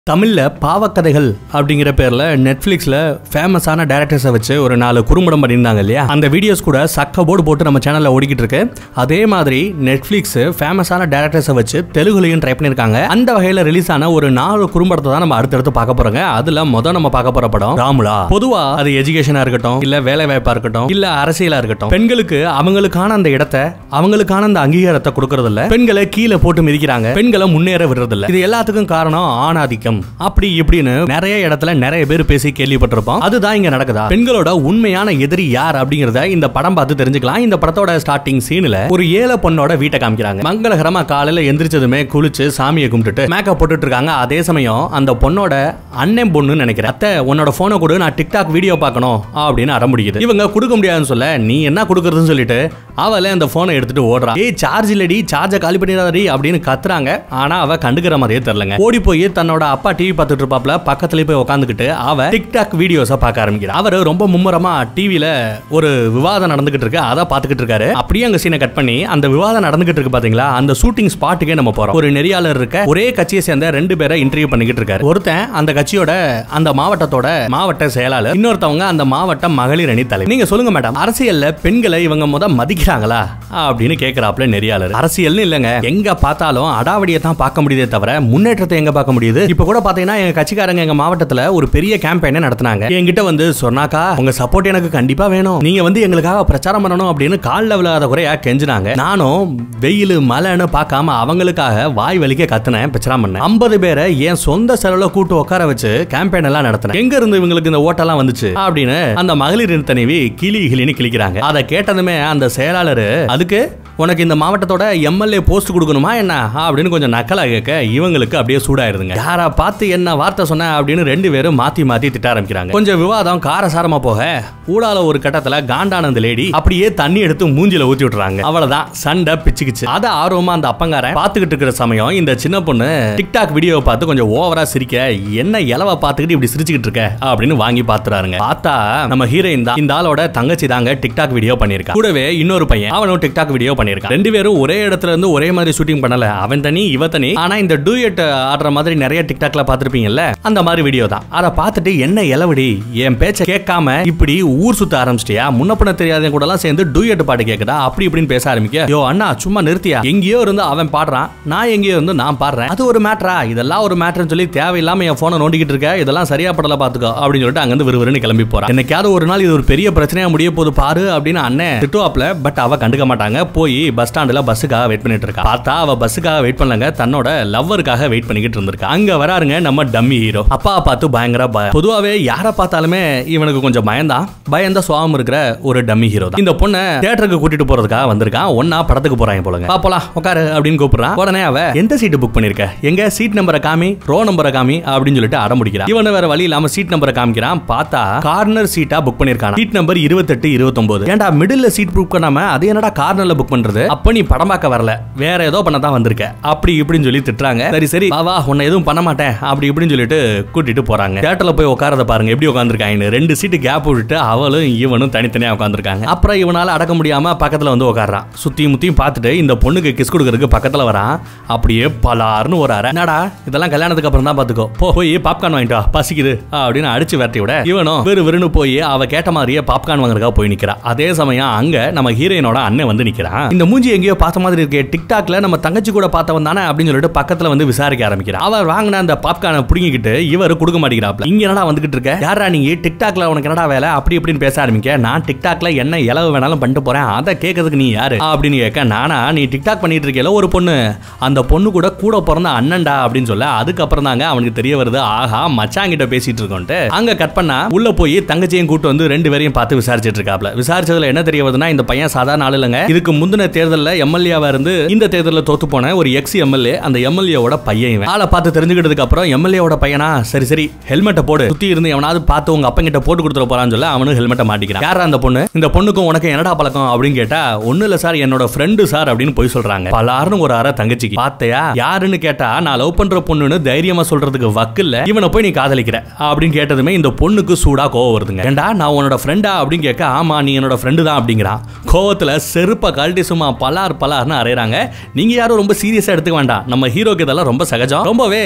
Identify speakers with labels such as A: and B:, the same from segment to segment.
A: தமிழ்ல பாவக்கதைகள் அப்படிங்கிற பேர்ல நெட்ஃபிளிக்ஸ்ல ஃபேமஸான டேரக்டர்ஸை வச்சு ஒரு நாலு குறும்படம் பண்ணியிருந்தாங்க இல்லையா அந்த வீடியோஸ் கூட சக்க போர்டு போட்டு நம்ம சேனல்ல ஓடிக்கிட்டு இருக்கு அதே மாதிரி நெட்ஃபிளிக்ஸ் ஃபேமஸான டேரக்டர்ஸை வச்சு தெலுங்குலையும் ட்ரை பண்ணியிருக்காங்க அந்த வகையில ரிலீஸ் ஆன ஒரு நாலு குறும்படத்தை தான் நம்ம அடுத்தடுத்து பார்க்க போறோங்க அதுல முத நம்ம பார்க்க போற படம் ராமுலா பொதுவா அது எஜுகேஷனா இருக்கட்டும் இல்ல வேலை வாய்ப்பா இருக்கட்டும் இல்ல அரசியலா இருக்கட்டும் பெண்களுக்கு அவங்களுக்கான அந்த இடத்தை அவங்களுக்கான அந்த அங்கீகாரத்தை கொடுக்கறது இல்ல பெண்களை கீழே போட்டு மிதிக்கிறாங்க பெண்களை முன்னேற விடுறது இல்ல இது எல்லாத்துக்கும் காரணம் ஆணாதிக்கம் அப்படி இப்படின்னு நிறைய இடத்துல நிறைய பேர் பேசி கேள்விப்பட்டிருப்போம் அதுதான் இங்க நடக்குதா பெண்களோட உண்மையான எதிரி யார் அப்படிங்கறத இந்த படம் பார்த்து தெரிஞ்சுக்கலாம் இந்த படத்தோட ஸ்டார்டிங் சீன்ல ஒரு ஏழை பொண்ணோட வீட்டை காமிக்கிறாங்க மங்களகரமா காலையில எந்திரிச்சதுமே குளிச்சு சாமியை கும்பிட்டுட்டு மேக்கப் போட்டுட்டு இருக்காங்க அதே சமயம் அந்த பொண்ணோட அண்ணன் பொண்ணுன்னு நினைக்கிறேன் அத்தை உன்னோட போனை கொடு நான் டிக்டாக் வீடியோ பார்க்கணும் அப்படின்னு அடம் முடியுது இவங்க கொடுக்க முடியாதுன்னு சொல்ல நீ என்ன கொடுக்கறதுன்னு சொல்லிட்டு அவளே அந்த போனை எடுத்துட்டு ஓடுறான் ஏய் சார்ஜ் இல்லடி சார்ஜை காலி பண்ணிடாதடி அப்படின்னு கத்துறாங்க ஆனா அவ கண்டுக்கிற மாதிரியே தெரியலங்க ஓடி போய் தன்னோட அப்பா டிவி பார்த்துட்டு இருப்பாப்ல பக்கத்துல போய் உட்காந்துக்கிட்டு அவ டிக்டாக் வீடியோஸை பார்க்க ஆரம்பிக்கிறா அவர் ரொம்ப மும்முரமா டிவில ஒரு விவாதம் நடந்துகிட்டு இருக்கு அதை பார்த்துக்கிட்டு இருக்காரு அப்படியே அங்க சீனை கட் பண்ணி அந்த விவாதம் நடந்துகிட்டு இருக்கு பாத்தீங்களா அந்த ஷூட்டிங் ஸ்பாட்டுக்கே நம்ம போறோம் ஒரு நெறியாளர் இருக்க ஒரே கட்சியை சேர்ந்த ரெண்டு பேரை இன்டர்வியூ பண்ணிக்கிட்டு இருக்காரு ஒருத்தன் அந்த கட்சியோட அந்த மாவட்டத்தோட மாவட்ட செயலாளர் இன்னொருத்தவங்க அந்த மாவட்ட மகளிர் அணி தலைவர் நீங்க சொல்லுங்க மேடம் அரசியல்ல பெண்களை இவங்க முத மதிக்கிறாங்களா அப்படின்னு கேக்குறாப்ல நெறியாளர் அரசியல்னு இல்லங்க எங்க பார்த்தாலும் அடாவடியை தான் பார்க்க முடியுதே தவிர முன்னேற்றத்தை எங்க பார்க்க முடியுது இப்ப கூட பாத்தீங்கன்னா எங்க கட்சிக்காரங்க எங்க மாவட்டத்துல ஒரு பெரிய கேம்பெயினை நடத்தினாங்க என்கிட்ட வந்து சொன்னாக்கா உங்க சப்போர்ட் எனக்கு கண்டிப்பா வேணும் நீங்க வந்து எங்களுக்காக பிரச்சாரம் பண்ணணும் அப்படின்னு கால்ல விழாத குறையா கெஞ்சினாங்க நானும் வெயில் மழைன்னு பார்க்காம அவங்களுக்காக வாய் வலிக்க கத்துனேன் பிரச்சாரம் பண்ணேன் ஐம்பது பேரை என் சொந்த செலவுல கூட்டு உட்கார வச்சு கேம்பெயின் எல்லாம் நடத்தினேன் எங்க இருந்து இவங்களுக்கு இந்த ஓட்டெல்லாம் வந்துச்சு அப்படின்னு அந்த மகளிர் தனிவி கிளி கிளின்னு கிளிக்கிறாங்க அதை கேட்டதுமே அந்த செயலாளர் அதுக்கு உனக்கு இந்த மாவட்டத்தோட எம்எல்ஏ போஸ்ட் கொடுக்கணுமா என்ன அப்படின்னு கொஞ்சம் நக்கலா கேட்க இவங்களுக்கு அப்படியே சூடாயிருதுங்க யாரா பார்த்து என்ன வார்த்தை சொன்ன அப்படின்னு ரெண்டு பேரும் மாத்தி மாத்தி திட்ட ஆரம்பிக்கிறாங்க கொஞ்சம் விவாதம் காரசாரமா போக ஊடால ஒரு கட்டத்துல காண்டானந்த லேடி அப்படியே தண்ணி எடுத்து மூஞ்சில ஊத்தி விட்டுறாங்க அவ்வளவுதான் சண்டை பிச்சுக்கிச்சு அத ஆர்வமா அந்த அப்பங்காரன் பாத்துக்கிட்டு இருக்கிற சமயம் இந்த சின்ன பொண்ணு டிக்டாக் வீடியோவை பார்த்து கொஞ்சம் ஓவரா சிரிக்க என்ன இலவ பாத்துக்கிட்டு இப்படி சிரிச்சுக்கிட்டு இருக்க அப்படின்னு வாங்கி பாத்துறாருங்க பார்த்தா நம்ம ஹீரோயின் தான் இந்த ஆளோட தங்கச்சி தாங்க டிக்டாக் வீடியோ பண்ணிருக்கா கூடவே இன்னொரு பையன் அவனும் டிக்டாக் வீடியோ பண்ணிருக்கான் ரெண்டு பேரும் ஒரே இடத்துல இருந்து ஒரே மாதிரி ஷூட்டிங் பண்ணல அவன் தனி இவ தனி ஆனா இந்த டூயட் ஆடுற மாதிரி நிறைய டிக்டாக்ல பாத்திருப்பீங்கல்ல அந்த மாதிரி வீடியோ தான் அதை பார்த்துட்டு என்ன இலவடி என் பேச்ச கேட்காம இப்படி ஊர் சுத்த ஆரம்பிச்சிட்டியா முன்ன பின்ன தெரியாத கூட எல்லாம் சேர்ந்து டூயட் பாட்டு கேக்குதா அப்படி இப்படின்னு பேச ஆரம்பிக்க யோ அண்ணா சும்மா நிறுத்தியா எங்கேயோ இருந்து அவன் பாடுறான் நான் எங்கேயோ இருந்து நான் பாடுறேன் அது ஒரு மேட்ரா இதெல்லாம் ஒரு மேட்ருன்னு சொல்லி தேவையில்லாம என் போனை நோண்டிக்கிட்டு இருக்க இதெல்லாம் சரியா படல பாத்துக்கோ அப்படின்னு சொல்லிட்டு அங்கிருந்து விறுவிறுன்னு கிளம்பி போறான் என்னைக்காவது ஒரு நாள் இது ஒரு பெரிய பிரச்சனையா முடிய போது பாரு அப்படின்னு அண்ணன் திட்டுவாப்ல பட் அவ கண்டுக்க மாட்டாங்க போய் பஸ் ஸ்டாண்ட்ல பஸ்ஸுக்காக வெயிட் பண்ணிட்டு இருக்கா பார்த்தா அவ பஸ்ஸுக்காக வெயிட் பண்ணலங்க தன்னோட லவ்வருக்காக வெயிட் பண்ணிக்கிட்டு இருந்திருக்கா அங்க வராருங்க நம்ம டம்மி ஹீரோ அப்பா பார்த்து பயங்கர பயம் பொதுவாவே யாரை பார்த்தாலுமே இவனுக்கு கொஞ்சம் பயந்தான் பயந்த சுவாமம் இருக்கிற ஒரு டம்மி ஹீரோ தான் இந்த பொண்ணை தியேட்டருக்கு கூட்டிட்டு போறதுக்காக வந்திருக்கான் ஒன்னா படத்துக்கு போறாங்க போலங்க பாப்பலாம் உட்காரு அப்படின்னு கூப்பிடுறான் உடனே அவ எந்த சீட்டு புக் பண்ணிருக்க எங்க சீட் நம்பரை காமி ரோ நம்பரை காமி அப்படின்னு சொல்லிட்டு அடம் முடிக்கிறான் இவனு வேற வழி இல்லாம சீட் நம்பரை காமிக்கிறான் பார்த்தா கார்னர் சீட்டா புக் பண்ணிருக்கான் சீட் நம்பர் இருபத்தெட்டு இருபத்தொன்பது ஏன்டா மிடில் சீட் புக் பண்ணாம அது என்னடா கார்னர்ல புக் பண்றது அப்ப நீ படம் பார்க்க வரல வேற ஏதோ பண்ண தான் வந்திருக்க அப்படி இப்படின்னு சொல்லி திட்டுறாங்க சரி சரி வா வா உன்னை எதுவும் பண்ண மாட்டேன் அப்படி இப்படின்னு சொல்லிட்டு கூட்டிட்டு போறாங்க தியேட்டர்ல போய் உட்காரத பாருங்க எப்படி உட்காந்துருக்காங்க ரெண்டு சீட்டு கேப் விட்டுட்டு அவளும் இவனும் தனித்தனியா உட்காந்துருக்காங்க அப்புறம் இவனால அடக்க முடியாம பக்கத்துல வந்து உட்கார்றான் சுத்தி முத்தியும் பார்த்துட்டு இந்த பொண்ணுக்கு கிஸ் கொடுக்கறதுக்கு பக்கத்துல வரான் அப்படியே பலார்னு ஒரு அரை என்னடா இதெல்லாம் கல்யாணத்துக்கு அப்புறம் தான் பாத்துக்கோ போ போய் பாப்கார்ன் வாங்கிட்டு வா பசிக்குது அப்படின்னு அடிச்சு விரட்டி விட இவனும் வெறு வெறுன்னு போய் அவ கேட்ட மாதிரியே பாப்கார்ன் வாங்குறதுக்காக போய் நிக்கிறா அதே சமயம் அங்க நம்ம ஹீரோயினோட அண்ணன் வந்து நிக்கிறான் இந்த மூஞ்சி எங்கேயோ பார்த்த மாதிரி இருக்கே டிக்டாக்ல நம்ம தங்கச்சி கூட பார்த்தவன் தானே அப்படின்னு சொல்லிட்டு பக்கத்துல வந்து விசாரிக்க ஆரம்பிக்கிறான் அவர் வாங்கின அந்த பாப்கார்னை புடுங்கிக்கிட்டு இவர் கொடுக்க மாட்டேங்கிறாப்ல இங்க என்னடா வந்துகிட்டு இருக்க யாரா நீங்க டிக்டாக்ல உனக்கு என்னடா வேலை அப்படி இப்படின்னு பேச ஆரம்பிக்க நான் டிக்டாக்ல என்ன இலவு வேணாலும் பண்ணிட்டு போறேன் அதை கேட்கறதுக்கு நீ யாரு அப்படின்னு கேட்க நானா நீ டிக்டாக் பண்ணிட்டு இருக்கல ஒரு பொண்ணு அந்த பொண்ணு கூட கூட பிறந்த அண்ணன்டா அப்படின்னு சொல்ல அதுக்கப்புறம் தாங்க அவனுக்கு தெரிய வருது ஆஹா மச்சாங்கிட்ட பேசிட்டு இருக்கோன்ட்டு அங்க கட் பண்ணா உள்ள போய் தங்கச்சியும் கூட்டு வந்து ரெண்டு பேரையும் பார்த்து விசாரிச்சிட்டு இருக்காப்ல விசாரிச்சதுல என்ன தெரிய வருதுன்னா இந்த பையன் சாதாரண ஆள் இல்லைங்க இதுக்கு முந்தின தேர்தலில் எம்எல்ஏவா இருந்து இந்த தேர்தலில் தோத்து போன ஒரு எக்ஸ் எம்எல்ஏ அந்த எம்எல்ஏவோட பையன் இவன் ஆளை பார்த்து தெரிஞ்சுக்கிட்டதுக்கு அப்புறம் எம்எல்ஏவோட பையனா சரி சரி ஹெல்மெட்டை போடு சுத்தி இருந்து எவனாவது பார்த்து உங்க அப்பங்கிட்ட போட்டு கொடுத்துட போறான்னு சொல்ல அவனு ஹெல்மெட்டை மாட்டிக்கிறான் யாரா அந்த பொண்ணு இந்த பொண்ணுக்கும் உனக்கு என்னடா பழக்கம் அப்படின்னு கேட்டா ஒண்ணு இல்ல சார் என்னோட ஃப்ரெண்டு சார் அப்படின்னு போய் சொல்றாங்க பலாருன்னு ஒரு அரை தங்கச்சிக்கு பார்த்தையா யாருன்னு கேட்டா நான் லவ் பண்ற பொண்ணுன்னு தைரியமா சொல்றதுக்கு வக்கில்ல இவனை போய் நீ காதலிக்கிற அப்படின்னு கேட்டதுமே இந்த பொண்ணுக்கு சூடா கோவம் வருதுங்க ஏண்டா நான் உன்னோட ஃப்ரெண்டா அப்படின்னு கேட்க ஆமா நீ என்னோட ஃப்ரெண்டு தான் அப்படிங்கிறான் கோவத்துல செருப்ப கழட்டி சும்மா பலார் பலார்னு அரைறாங்க நீங்க யாரும் ரொம்ப சீரியஸா எடுத்துக்க வேண்டாம் நம்ம ஹீரோக்கு இதெல்லாம் ரொம்ப சகஜம் ரொம்பவே தங்க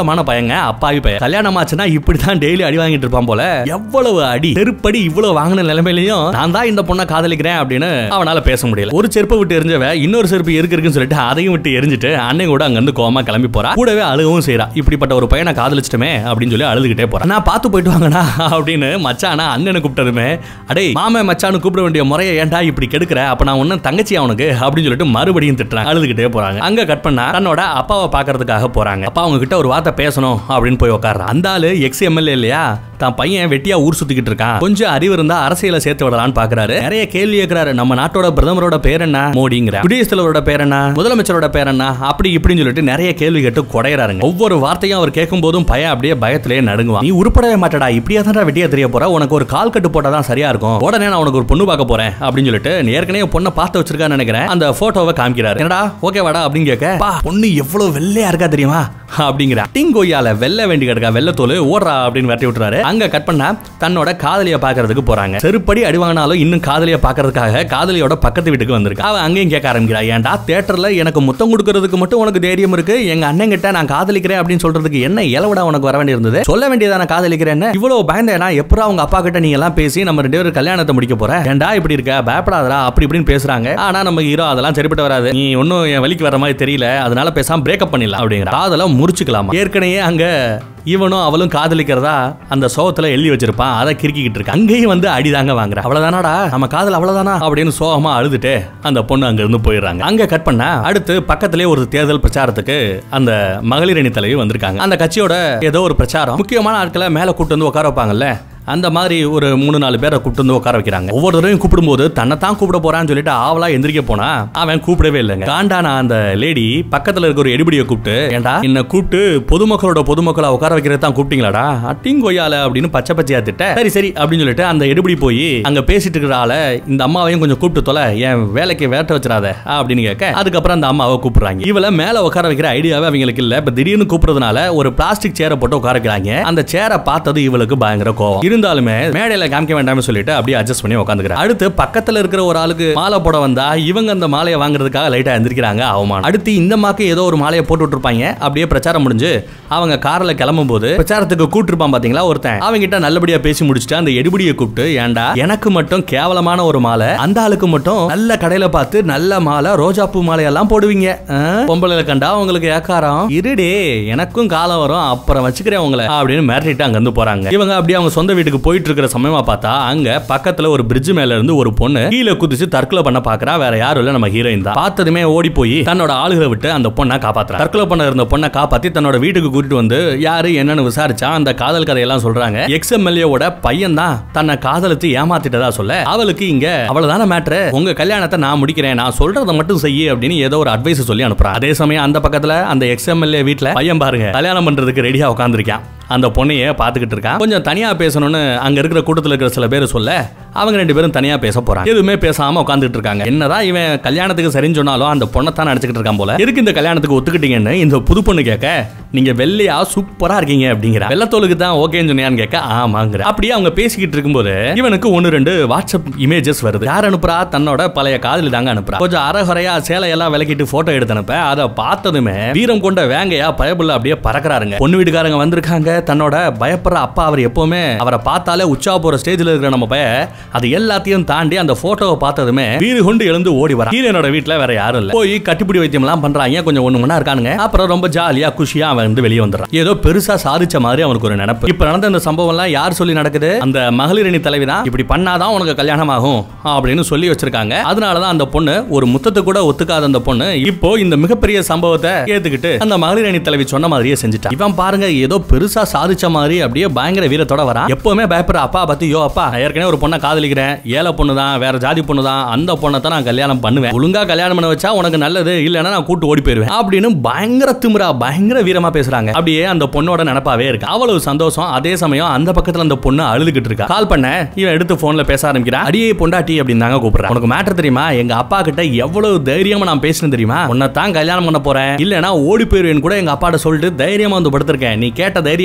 A: மோசமான பையங்க அப்பாவி பையன் கல்யாணம் ஆச்சுன்னா இப்படிதான் டெய்லி அடி வாங்கிட்டு இருப்பான் போல எவ்வளவு அடி செருப்படி இவ்வளவு வாங்கின நிலைமையிலையும் நான் தான் இந்த பொண்ணை காதலிக்கிறேன் அப்படின்னு அவனால பேச முடியல ஒரு செருப்பை விட்டு எரிஞ்சவ இன்னொரு செருப்பு இருக்கு இருக்குன்னு சொல்லிட்டு அதையும் விட்டு எரிஞ்சிட்டு அன்னை கூட அங்க இருந்து கோமா கிளம்பி போறா கூடவே அழுகவும் செய்றா இப்படிப்பட்ட ஒரு பையனை காதலிச்சிட்டமே அப்படின்னு சொல்லி அழுதுகிட்டே போறா நான் பார்த்து போயிட்டு வாங்கடா அப்படின்னு மச்சானா அண்ணனை கூப்பிட்டதுமே அடே மாமே மச்சானு கூப்பிட வேண்டிய முறையை ஏன்டா இப்படி கெடுக்கிற அப்ப நான் ஒன்னும் தங்கச்சி அவனுக்கு அப்படின்னு சொல்லிட்டு மறுபடியும் திட்டுறாங்க அழுதுகிட்டே போறாங்க அங்க கட் பண்ணா தன்னோட அப்பாவை பாக்குறதுக்காக போறாங்க அப்பா அவங்க கிட்ட ஒரு வார்த்தை பேசணும் அப்படின்னு போய் உட்கார்றான் அந்த ஆளு எக்ஸ் எம்எல்ஏ இல்லையா தான் பையன் வெட்டியா ஊர் சுத்திக்கிட்டு இருக்கான் கொஞ்சம் அறிவு இருந்தா அரசியல சேர்த்து விடலாம்னு பாக்குறாரு நிறைய கேள்வி கேட்கிறாரு நம்ம நாட்டோட பிரதமரோட பேர் என்ன மோடிங்கிற குடியரசுத் தலைவரோட பேர் என்ன முதலமைச்சரோட பேர் என்ன அப்படி இப்படின்னு சொல்லிட்டு நிறைய கேள்வி கேட்டு குடையறாருங்க ஒவ்வொரு வார்த்தையும் அவர் கேட்கும் போதும் பையன் அப்படியே பயத்திலேயே நடுங்குவான் நீ உருப்படவே மாட்டடா இப்படியா தான் வெட்டியா தெரிய போற உனக்கு ஒரு கால் கட்டு போட்டா தான் சரியா இருக்கும் உடனே நான் உனக்கு ஒரு பொண்ணு பார்க்க போறேன் அப்படின்னு சொல்லிட்டு நீ ஏற்கனவே பொண்ணை பார்த்து வச்சிருக்கான்னு நினைக்கிறேன் அந்த போட்டோவை காமிக்கிறாரு என்னடா ஓகே வாடா அப்படின்னு கேட்க "பா, பொண்ணு எவ்வளவு வெள்ளையா இருக்கா தெரியுமா அப்படிங்கிற டிங்கோயால வெள்ளை வேண்டி கிடக்கா வெள்ளத்தோல் ஓடுறா அப்படின்னு வெட்டி விட்டுறாரு அங்க கட் பண்ணா தன்னோட காதலிய பாக்குறதுக்கு போறாங்க செருப்படி அடி வாங்கினாலும் இன்னும் காதலிய பாக்குறதுக்காக காதலியோட பக்கத்து வீட்டுக்கு வந்திருக்கு அவன் அங்கேயும் கேட்க ஆரம்பிக்கிறா ஏன்டா தியேட்டர்ல எனக்கு முத்தம் கொடுக்கறதுக்கு மட்டும் உனக்கு தைரியம் இருக்கு எங்க அண்ணன் கிட்ட நான் காதலிக்கிறேன் அப்படின்னு சொல்றதுக்கு என்ன இலவடா உனக்கு வர வேண்டியிருந்தது சொல்ல வேண்டியதா நான் காதலிக்கிறேன்னு இவ்வளவு பயந்தேனா எப்பறம் அவங்க அப்பா கிட்ட நீங்க எல்லாம் பேசி நம்ம ரெண்டு பேரும் கல்யாணத்தை முடிக்க போற ஏன்டா இப்படி இருக்க பயப்படாதடா அப்படி இப்படின்னு பேசுறாங்க ஆனா நம்ம ஹீரோ அதெல்லாம் சரிப்பட்டு வராது நீ ஒன்னும் என் வலிக்கு வர மாதிரி தெரியல அதனால பேசாம பிரேக்கப் பண்ணிடலாம் அப்படிங்கிற காதல முறிச்சுக்கலாமா ஏற்கனவே அங்க இவனும் அவளும் காதலிக்கிறதா அந்த சோகத்துல எழுதி வச்சிருப்பான் அதை கிறுக்கிக்கிட்டு இருக்கு அங்கேயும் வந்து அடிதாங்க வாங்குற அவ்வளவுதானாடா நம்ம காதல் அவ்வளவுதானா அப்படின்னு சோகமா அழுதுட்டு அந்த பொண்ணு அங்க இருந்து போயிடுறாங்க அங்க கட் பண்ணா அடுத்து பக்கத்திலே ஒரு தேர்தல் பிரச்சாரத்துக்கு அந்த மகளிர் அணி தலைவி வந்திருக்காங்க அந்த கட்சியோட ஏதோ ஒரு பிரச்சாரம் முக்கியமான ஆட்களை மேல கூட்டு வந்து உட்கார வைப்பாங்கல்ல அந்த மாதிரி ஒரு மூணு நாலு பேரை கூப்பிட்டு வந்து உட்கார வைக்கிறாங்க ஒவ்வொரு தடவையும் கூப்பிடும்போது தன்னை தான் கூப்பிட போறான்னு சொல்லிட்டு ஆவலா எந்திரிக்க போனா அவன் கூப்பிடவே இல்லைங்க காண்டான அந்த லேடி பக்கத்துல இருக்க ஒரு எடுபடியை கூப்பிட்டு ஏண்டா என்ன கூப்பிட்டு பொதுமக்களோட பொதுமக்களை உட்கார வைக்கிறது தான் கூப்பிட்டீங்களாடா அட்டிங்கொய்யால அப்படின்னு பச்சை பச்சையா திட்ட சரி சரி அப்படின்னு சொல்லிட்டு அந்த எடுபடி போய் அங்க பேசிட்டு இருக்கிற ஆளை இந்த அம்மாவையும் கொஞ்சம் கூப்பிட்டு தொலை என் வேலைக்கு வேட்ட வச்சிடாத அப்படின்னு கேட்க அதுக்கப்புறம் அந்த அம்மாவை கூப்பிடுறாங்க இவள மேல உட்கார வைக்கிற ஐடியாவே அவங்களுக்கு இல்ல இப்ப திடீர்னு கூப்பிடுறதுனால ஒரு பிளாஸ்டிக் சேரை போட்டு உட்கார வைக்கிறாங்க அந்த சேரை பார்த்தது இவளுக்கு பயங்கர கோவம் இருந்தாலுமே மேடையில காமிக்க வேண்டாம்னு சொல்லிட்டு அப்படியே அட்ஜஸ்ட் பண்ணி உட்காந்துக்கிறாங்க அடுத்து பக்கத்துல இருக்கிற ஒரு ஆளுக்கு மாலை போட வந்தா இவங்க அந்த மாலையை வாங்குறதுக்காக லைட்டா எந்திரிக்கிறாங்க அவமானம் அடுத்து இந்த மாக்கு ஏதோ ஒரு மாலையை போட்டு விட்டுருப்பாங்க அப்படியே பிரச்சாரம் முடிஞ்சு அவங்க கார்ல கிளம்பும் போது பிரச்சாரத்துக்கு கூட்டிருப்பான் பாத்தீங்களா ஒருத்தன் அவங்க கிட்ட நல்லபடியா பேசி முடிச்சுட்டு அந்த எடுபடியை கூப்பிட்டு ஏன்டா எனக்கு மட்டும் கேவலமான ஒரு மாலை அந்த ஆளுக்கு மட்டும் நல்ல கடையில பார்த்து நல்ல மாலை ரோஜா பூ மாலை எல்லாம் போடுவீங்க ஆ? பொம்பளை கண்டா உங்களுக்கு ஏக்காரம் இருடே எனக்கும் காலம் வரும் அப்புறம் வச்சுக்கிறேன் உங்களை அப்படின்னு மிரட்டிட்டு அங்க இருந்து போறாங்க இவங்க அப்படியே அவங்க சொந்த வீட்டுக்கு போயிட்டு இருக்கிற சமயமா பார்த்தா அங்க பக்கத்துல ஒரு பிரிட்ஜ் மேல இருந்து ஒரு பொண்ணு கீழே குதிச்சு தற்கொலை பண்ண பாக்குறா வேற யாரும் இல்ல நம்ம ஹீரோயின் தான் பார்த்ததுமே ஓடி போய் தன்னோட ஆளுகளை விட்டு அந்த பொண்ணை காப்பாத்துறா தற்கொலை பண்ண இருந்த பொண்ணை காப்பாத்தி தன்னோட வீட்டுக்கு கூட்டிட்டு வந்து யாரு என்னன்னு விசாரிச்சா அந்த காதல் கதையெல்லாம் சொல்றாங்க எக்ஸ் எம்எல்ஏவோட பையன் தான் தன்னை காதலித்து ஏமாத்திட்டதா சொல்ல அவளுக்கு இங்க அவ்வளவுதான மேட்ரு உங்க கல்யாணத்தை நான் முடிக்கிறேன் நான் சொல்றதை மட்டும் செய்யு அப்படின்னு ஏதோ ஒரு அட்வைஸ் சொல்லி அனுப்புறான் அதே சமயம் அந்த பக்கத்துல அந்த எக்ஸ் எம்எல்ஏ வீட்டுல பையன் பாருங்க கல்யாணம் பண்றதுக்கு ரெடியா உட்காந்துருக்கான் அந்த பொண்ணையே பார்த்துக்கிட்டு இருக்கான் கொஞ்சம் தனியா பேசணும்னு அங்க இருக்கிற கூட்டத்துல இருக்கிற சில பேர் சொல்ல அவங்க ரெண்டு பேரும் தனியா பேச போறாங்க எதுவுமே பேசாம உட்காந்துட்டு இருக்காங்க என்னதான் இவன் கல்யாணத்துக்கு சரின்னு சொன்னாலும் அந்த பொண்ணை தான் நினைச்சுக்கிட்டு இருக்கான் போல எதுக்கு இந்த கல்யாணத்துக்கு ஒத்துக்கிட்டீங்கன்னு இந்த புது பொண்ணு கேட்க நீங்க வெள்ளையா சூப்பரா இருக்கீங்க அப்படிங்கிற வெள்ளத்தோலுக்கு தான் ஓகேன்னு சொன்னியான்னு கேட்க ஆமாங்கிற அப்படியே அவங்க பேசிக்கிட்டு இருக்கும்போது இவனுக்கு ஒன்னு ரெண்டு வாட்ஸ்அப் இமேஜஸ் வருது யார் அனுப்புறா தன்னோட பழைய காதலி தாங்க அனுப்புறா கொஞ்சம் அறகுறையா சேலையெல்லாம் விலக்கிட்டு போட்டோ எடுத்து அனுப்ப அதை பார்த்ததுமே வீரம் கொண்ட வேங்கையா பயப்புள்ள அப்படியே பறக்குறாருங்க பொண்ணு வீட்டுக்காரங்க வந்திருக்காங்க தன்னோட பயப்படுற அப்பா அவர் எப்பவுமே அவரை பார்த்தாலே உச்சா போற ஸ்டேஜ்ல இருக்கிற நம்ம பய அது எல்லாத்தையும் தாண்டி அந்த போட்டோவை பார்த்ததுமே வீடு கொண்டு எழுந்து ஓடி வர ஹீரோனோட வீட்டுல வேற யாரும் இல்ல போய் கட்டிப்பிடி வைத்தியம் எல்லாம் பண்றாங்க கொஞ்சம் ஒண்ணு மணி இருக்கானுங்க அப்புறம் ரொம்ப ஜாலியா குஷியா அவன் வந்து வெளியே வந்துடுறான் ஏதோ பெருசா சாதிச்ச மாதிரி அவனுக்கு ஒரு நினைப்பு இப்ப நடந்த இந்த சம்பவம் எல்லாம் யார் சொல்லி நடக்குது அந்த மகளிர் அணி தலைவி தான் இப்படி பண்ணாதான் உனக்கு கல்யாணம் ஆகும் அப்படின்னு சொல்லி வச்சிருக்காங்க அதனாலதான் அந்த பொண்ணு ஒரு முத்தத்தை கூட ஒத்துக்காத அந்த பொண்ணு இப்போ இந்த மிகப்பெரிய சம்பவத்தை ஏத்துக்கிட்டு அந்த மகளிர் அணி தலைவி சொன்ன மாதிரியே செஞ்சுட்டான் இவன் பாருங்க ஏதோ பெருசா சாதிச்ச மாதிரி அப்படியே பயங்கர வீரத்தோட வரான் எப்பவுமே பயப்படுற அப்பா பத்தி யோ அப்பா நான் ஏற்கனவே ஒரு பொண்ணை காதலிக்கிறேன் ஏழை பொண்ணு தான் வேற ஜாதி பொண்ணு தான் அந்த பொண்ணை தான் நான் கல்யாணம் பண்ணுவேன் ஒழுங்கா கல்யாணம் பண்ண வச்சா உனக்கு நல்லது இல்லைன்னா நான் கூட்டு ஓடி போயிருவேன் அப்படின்னு பயங்கர திமிரா பயங்கர வீரமா பேசுறாங்க அப்படியே அந்த பொண்ணோட நினப்பாவே இருக்கு அவ்வளவு சந்தோஷம் அதே சமயம் அந்த பக்கத்துல அந்த பொண்ணு அழுதுகிட்டு இருக்கா கால் பண்ண இவன் எடுத்து போன்ல பேச ஆரம்பிக்கிறான் அடியே பொண்டாட்டி அப்படின்னு தாங்க கூப்பிடுறான் உனக்கு மேட்டர் தெரியுமா எங்க அப்பா கிட்ட எவ்வளவு தைரியமா நான் பேசுறேன் தெரியுமா உன்னை தான் கல்யாணம் பண்ண போறேன் இல்லனா ஓடி போயிருவேன் கூட எங்க அப்பாட்ட சொல்லிட்டு தைரியமா வந்து படுத்திருக்கேன் நீ கேட்ட தைரியம் எனக்கு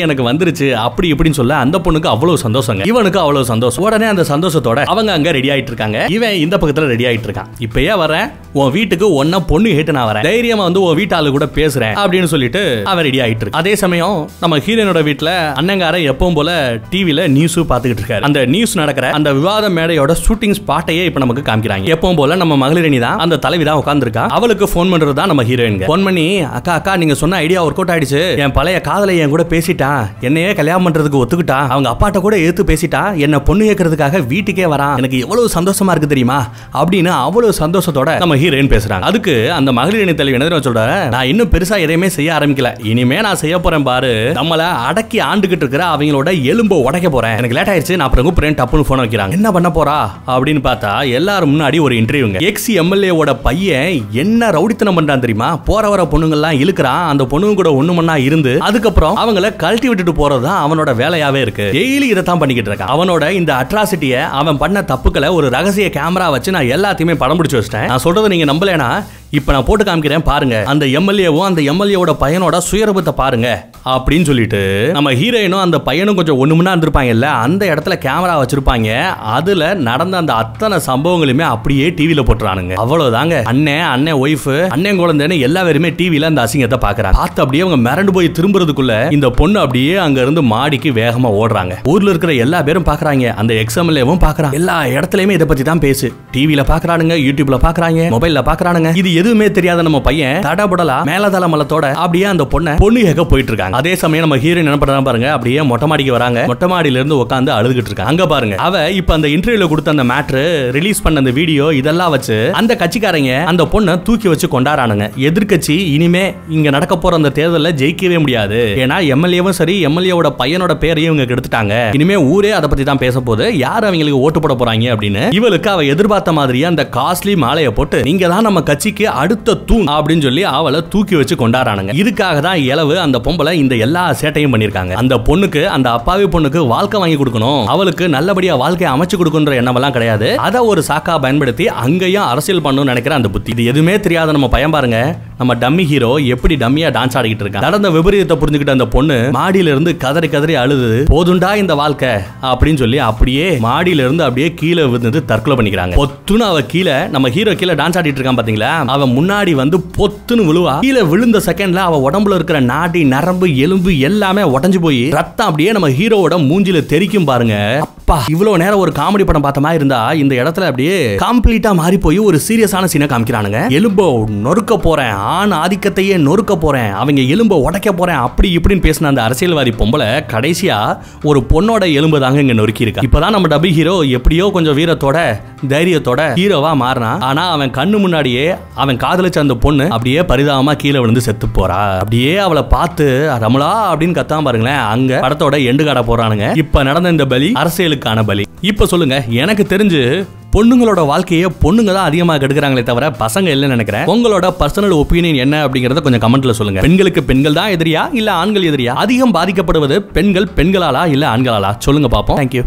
A: எனக்கு வந்துருச்சு அப்படி இப்படின்னு சொல்ல அந்த பொண்ணுக்கு அவ்வளவு சந்தோஷங்க இவனுக்கு அவ்வளவு சந்தோஷம் உடனே அந்த சந்தோஷத்தோட அவங்க அங்க ரெடி ஆயிட்டு இருக்காங்க இவன் இந்த பக்கத்துல ரெடி ஆயிட்டு இருக்கான் இப்பயே வரேன் உன் வீட்டுக்கு ஒன்ன பொண்ணு கேட்டு நான் வரேன் தைரியமா வந்து உன் வீட்டாளு கூட பேசுறேன் அப்படின்னு சொல்லிட்டு அவன் ரெடி ஆயிட்டு இருக்கு அதே சமயம் நம்ம ஹீரோனோட வீட்டுல அண்ணங்கார எப்பவும் போல டிவில நியூஸ் பாத்துக்கிட்டு இருக்காரு அந்த நியூஸ் நடக்கிற அந்த விவாத மேடையோட ஷூட்டிங் ஸ்பாட்டையே இப்ப நமக்கு காமிக்கிறாங்க எப்பவும் போல நம்ம மகளிரணி தான் அந்த தலைவி தான் உட்காந்துருக்கா அவளுக்கு ஃபோன் பண்றது தான் நம்ம ஹீரோயின் ஃபோன் பண்ணி அக்கா அக்கா நீங்க சொன்ன ஐடியா ஒர்க் அவுட் ஆயிடுச்சு என் பழைய காதலை என் கூட பேசிட்டான் என்னையே கல்யாணம் பண்றதுக்கு ஒத்துக்கிட்டா அவங்க அப்பாட்ட கூட எடுத்து பேசிட்டா என்ன பொண்ணு கேட்கறதுக்காக வீட்டுக்கே வரான் எனக்கு எவ்வளவு சந்தோஷமா இருக்கு தெரியுமா அப்படின்னு அவ்வளவு சந்தோஷத்தோட நம்ம ஹீரோயின் பேசுறாங்க அதுக்கு அந்த மகளிரணி தலைவி என்ன தெரியுமா சொல்ற நான் இன்னும் பெருசா எதையுமே செய்ய ஆரம்பிக்கல இனிமே நான் செய்ய போறேன் பாரு நம்மள அடக்கி ஆண்டுகிட்டு இருக்கிற அவங்களோட எலும்பை உடைக்க போறேன் எனக்கு லேட் ஆயிடுச்சு நான் அப்புறம் கூப்பிடுறேன் டப்புன்னு போன் வைக்கிறாங்க என்ன பண்ண போறா அப்படின்னு பார்த்தா எல்லாரும் முன்னாடி ஒரு இன்டர்வியூங்க எக்ஸ் எம்எல்ஏவோட பையன் என்ன ரவுடித்தனம் பண்றான் தெரியுமா போற வர பொண்ணுங்கெல்லாம் இழுக்கிறான் அந்த பொண்ணுங்க கூட ஒண்ணு மண்ணா இருந்து அதுக்கப்புறம் அவங்கள கழட்டி விட்டுட்டு போறது தான் அவனோட வேலையாவே இருக்கு டெய்லி இதை தான் பண்ணிக்கிட்டு இருக்கான் அவனோட இந்த அட்ராசிட்டிய அவன் பண்ண தப்புக்களை ஒரு ரகசிய கேமரா வச்சு நான் எல்லாத்தையுமே படம் பிடிச்சு வச்சிட்டேன் நான் சொல்றதை நீங்க நம்பலைனா இப்ப நான் போட்டு காமிக்கிறேன் பாருங்க அந்த எம்எல்ஏவும் அந்த எம்எல்ஏவோட பையனோட சுயரூபத்தை பாருங்க அப்படின்னு சொல்லிட்டு நம்ம ஹீரோயினும் அந்த பையனும் கொஞ்சம் ஒண்ணு மணி இருந்திருப்பாங்கல்ல அந்த இடத்துல கேமரா வச்சிருப்பாங்க அதுல நடந்த அந்த அத்தனை சம்பவங்களுமே அப்படியே டிவில போட்டுறானுங்க அவ்வளவுதாங்க அண்ணன் அண்ணன் ஒய்ஃப் அண்ணன் குழந்தைன்னு எல்லா பேருமே டிவில அந்த அசிங்கத்தை பாக்குறாங்க பார்த்து அப்படியே அவங்க மிரண்டு போய் திரும்புறதுக்குள்ள இந்த பொண்ணு அப்படியே அங்க இருந்து மாடிக்கு வேகமா ஓடுறாங்க ஊர்ல இருக்கிற எல்லா பேரும் பாக்குறாங்க அந்த எக்ஸ்எம்எல்ஏவும் பாக்குறாங்க எல்லா இடத்துலயுமே இதை பத்தி தான் பேசு டிவில பாக்குறானுங்க யூடியூப்ல பாக்குறாங்க மொபைல்ல பாக்குறானுங்க இது எதுவுமே தெரியாத நம்ம பையன் தடபுடலா மேலதள மலத்தோட அப்படியே அந்த பொண்ணை பொண்ணு கேட்க போயிட்டு இருக்காங்க அதே சமயம் நம்ம ஹீரோயின் என்ன பண்றாங்க பாருங்க அப்படியே மொட்டை மாடிக்கு வராங்க மொட்டை மாடியில இருந்து உட்காந்து அழுதுகிட்டு இருக்காங்க அங்க பாருங்க அவ இப்ப அந்த இன்டர்வியூல கொடுத்த அந்த மேட்ரு ரிலீஸ் பண்ண அந்த வீடியோ இதெல்லாம் வச்சு அந்த கட்சிக்காரங்க அந்த பொண்ணை தூக்கி வச்சு கொண்டாடுறானுங்க எதிர்க்கட்சி இனிமே இங்க நடக்க போற அந்த தேர்தலில் ஜெயிக்கவே முடியாது ஏன்னா எம்எல்ஏவும் சரி எம்எல்ஏவோட பையனோட பேரையும் இவங்க கெடுத்துட்டாங்க இனிமே ஊரே அதை பத்தி தான் பேச போது யார் அவங்களுக்கு ஓட்டு போட போறாங்க அப்படின்னு இவளுக்கு அவ எதிர்பார்த்த மாதிரியே அந்த காஸ்ட்லி மாலையை போட்டு நீங்க தான் நம்ம கட்சிக்கு அடுத்த தூண் அப்படின்னு சொல்லி அவளை தூக்கி வச்சு கொண்டாடுறானுங்க இதுக்காக தான் இளவு அந்த பொம்பளை இந்த எல்லா சேட்டையும் பண்ணிருக்காங்க அந்த பொண்ணுக்கு அந்த அப்பாவி பொண்ணுக்கு வாழ்க்கை வாங்கி கொடுக்கணும் அவளுக்கு நல்லபடியா வாழ்க்கையை அமைச்சு கொடுக்கணுன்ற எண்ணமெல்லாம் கிடையாது அதை ஒரு சாக்கா பயன்படுத்தி அங்கேயும் அரசியல் பண்ணணும்னு நினைக்கிற அந்த புத்தி இது எதுவுமே தெரியாத நம்ம பையன் பாருங்க நம்ம டம்மி ஹீரோ எப்படி டம்மியா டான்ஸ் ஆடிக்கிட்டு இருக்கான் நடந்த விபரீதத்தை புரிஞ்சுக்கிட்ட அந்த பொண்ணு மாடியில இருந்து கதறி கதறி அழுது போதுண்டா இந்த வாழ்க்கை அப்படின்னு சொல்லி அப்படியே மாடியில இருந்து அப்படியே கீழே விழுந்து தற்கொலை பண்ணிக்கிறாங்க பொத்துன்னு அவ கீழே நம்ம ஹீரோ கீழே டான்ஸ் ஆடிட்டு இருக்கான் பாத்தீங்களா அவன் முன்னாடி வந்து பொத்துன்னு விழுவா கீழே விழுந்த செகண்ட்ல அவ உடம்புல இருக்கிற நாடி நரம்பு எலும்பு எல்லாமே உடஞ்சு போய் ரத்தம் அப்படியே நம்ம ஹீரோவோட மூஞ்சில தெரிக்கும் பாருங்க அப்பா இவ்வளவு நேரம் ஒரு காமெடி படம் பார்த்த மாதிரி இருந்தா இந்த இடத்துல அப்படியே கம்ப்ளீட்டா மாறி போய் ஒரு சீரியஸான சீனை காமிக்கிறானுங்க எலும்போ நொறுக்க போறேன் ஆண் ஆதிக்கத்தையே நொறுக்க போறேன் அவங்க எலும்பை உடைக்க போறேன் அப்படி இப்படின்னு பேசின அந்த அரசியல்வாதி பொம்பளை கடைசியா ஒரு பொண்ணோட எலும்பு தாங்க இங்க நொறுக்கி இருக்கா இப்பதான் நம்ம டபி ஹீரோ எப்படியோ கொஞ்சம் வீரத்தோட தைரியத்தோட ஹீரோவா மாறினான் ஆனா அவன் கண்ணு முன்னாடியே அவன் காதலிச்ச அந்த பொண்ணு அப்படியே பரிதாபமா கீழே விழுந்து செத்து போறா அப்படியே அவளை பார்த்து ரமலா அப்படின்னு கத்தாம பாருங்களேன் அங்க படத்தோட எண்டு காட போறானுங்க இப்ப நடந்த இந்த பலி அரசியலுக்கான பலி இப்ப சொல்லுங்க எனக்கு தெரிஞ்சு பொண்ணுங்களோட வாழ்க்கையை பொண்ணுங்க தான் அதிகமாக கெடுக்கிறாங்களே தவிர பசங்க இல்லைன்னு நினைக்கிறேன் உங்களோட பர்சனல் ஒப்பீனியன் என்ன அப்படிங்கறத கொஞ்சம் கமெண்ட்ல சொல்லுங்க பெண்களுக்கு பெண்கள் தான் எதிரியா இல்ல ஆண்கள் எதிரியா அதிகம் பாதிக்கப்படுவது பெண்கள் பெண்களாலா இல்ல ஆண்களாலா சொல்லுங்க பாப்போம் தேங்க்யூ